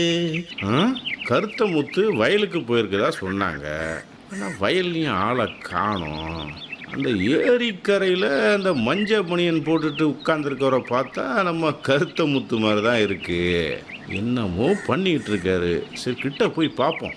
ஆ? கருத்த முத்து வயலுக்கு போயிருக்கதா சொன்னாங்க ஆனால் வயல்லையும் ஆளை காணோம் அந்த ஏரிக்கரையில் அந்த மஞ்ச பனியன் போட்டுட்டு உட்காந்துருக்கவரை பார்த்தா நம்ம கருத்த முத்து மாதிரி தான் இருக்கு என்னமோ பண்ணிக்கிட்டு இருக்காரு சரி கிட்ட போய் பார்ப்போம்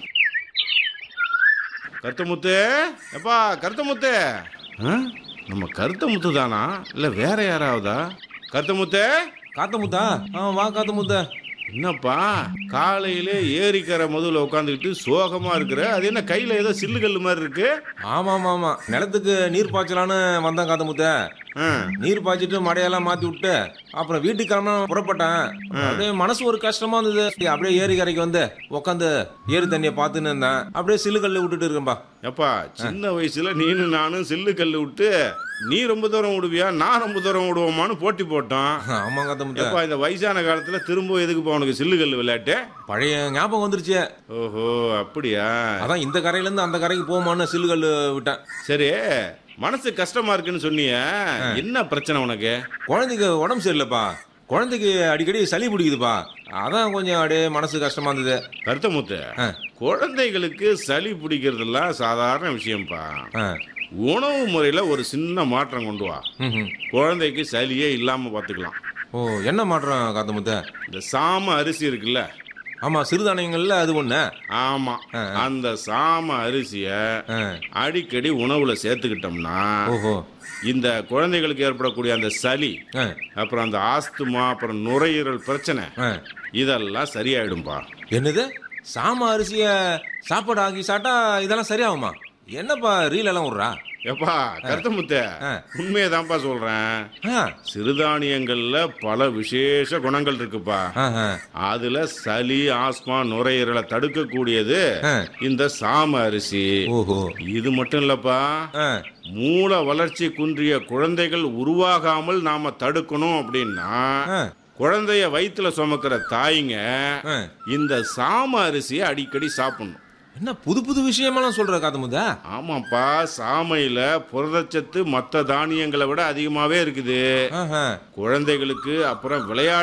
கருத்த முத்து எப்பா கருத்த முத்து ஆ? நம்ம கருத்த முத்து தானா இல்லை வேற யாராவதா கருத்த முத்து காத்த முத்தா ஆ வா காத்த முத்தா என்னப்பா காலையிலே ஏரிக்கரை முதல்ல உட்காந்துக்கிட்டு சோகமா இருக்கிற அது என்ன கையில ஏதோ சில்லுகல்லு மாதிரி இருக்கு ஆமா ஆமா ஆமா நிலத்துக்கு நீர் பாய்ச்சலான்னு வந்தேன் காத்த முத்த ஆ, நீர் பாய்ச்சிட்டு மடையெல்லாம் மாத்தி விட்டு அப்புறம் வீட்டுக்கு கிளம்ப புறப்பட்டேன் அப்படியே மனசு ஒரு கஷ்டமா இருந்தது அப்படியே ஏரி கரைக்கு வந்து உட்காந்து ஏரி தண்ணியை பார்த்துன்னு இருந்தேன் அப்படியே சில்லுக்கல்ல விட்டுட்டு இருக்கேன்பா எப்பா சின்ன வயசுல நீனும் நானும் சில்லு கல்லு விட்டு நீ ரொம்ப தூரம் விடுவியா நான் ரொம்ப தூரம் விடுவோமான்னு போட்டி போட்டோம் ஆமா காத்த முத்த எப்பா இந்த வயசான காலத்துல திரும்ப எதுக்கு போ உனக்கு சில்லு கல்லு விளையாட்டு பழைய ஞாபகம் வந்துருச்சு ஓஹோ அப்படியா அதான் இந்த கரையில இருந்து அந்த கரைக்கு போமான்னு சில்லுக்கல்லு விட்டேன் சரி மனசு கஷ்டமா இருக்குன்னு சொன்னிய என்ன பிரச்சனை உனக்கு குழந்தைக்கு உடம்பு சரியில்லைப்பா குழந்தைக்கு அடிக்கடி சளி பிடிக்குதுப்பா அதான் கொஞ்சம் அப்படியே மனசு கஷ்டமா இருந்தது கருத்தமுத்து ஆ. குழந்தைகளுக்கு சளி பிடிக்கிறதெல்லாம் சாதாரண விஷயம்ப்பா ஆ. உணவு முறையில ஒரு சின்ன மாற்றம் கொண்டு வா ம்ஹும். குழந்தைக்கு சளியே இல்லாம பாத்துக்கலாம் ஓ என்ன மாற்றம் காத்த முத்த இந்த சாம அரிசி இருக்குல்ல ஆமா சிறுதானியங்கள்ல அது ஒண்ணு ஆமா அந்த சாம அரிசிய ஆ. அடிக்கடி உணவுல சேர்த்துக்கிட்டோம்னா ஓஹோ இந்த குழந்தைகளுக்கு ஏற்படக்கூடிய அந்த சளி ஆ. அப்புறம் அந்த ஆஸ்துமா அப்புறம் நுரையீரல் பிரச்சனை ஆ. இதெல்லாம் சரியாயிடும்பா என்னது சாம அரிசிய சாப்பாடு ஆக்கி சாப்பிட்டா இதெல்லாம் சரியாகுமா என்னப்பா ரீல் எல்லாம் விடுறா எப்பா கருத்தமுத்த ஆ. உண்மையதான்ப்பா சொல்றேன் ஆ. சிறுதானியங்கள்ல பல விசேஷ குணங்கள் இருக்குப்பா ஆஹா. அதுல சளி ஆஸ்மா நுரையீரலை தடுக்கக்கூடியது ஆ. இந்த சாம அரிசி ஓஹோ இது மட்டும் இல்லப்பா ஆ. மூல வளர்ச்சி குன்றிய குழந்தைகள் உருவாகாமல் நாம தடுக்கணும் அப்படின்னா ஆ. குழந்தைய வயித்துல சுமக்கிற தாய்ங்க ஆ. இந்த சாம அரிசியை அடிக்கடி சாப்பிடணும் என்ன புது புது விஷயமெல்லாம் சொல்ற காத்த முத்த ஆமாப்பா சாமையில புரதச்சத்து மற்ற தானியங்களை விட அதிகமாவே இருக்குது ஆஹா. குழந்தைகளுக்கு அப்புறம் விளையாட்டு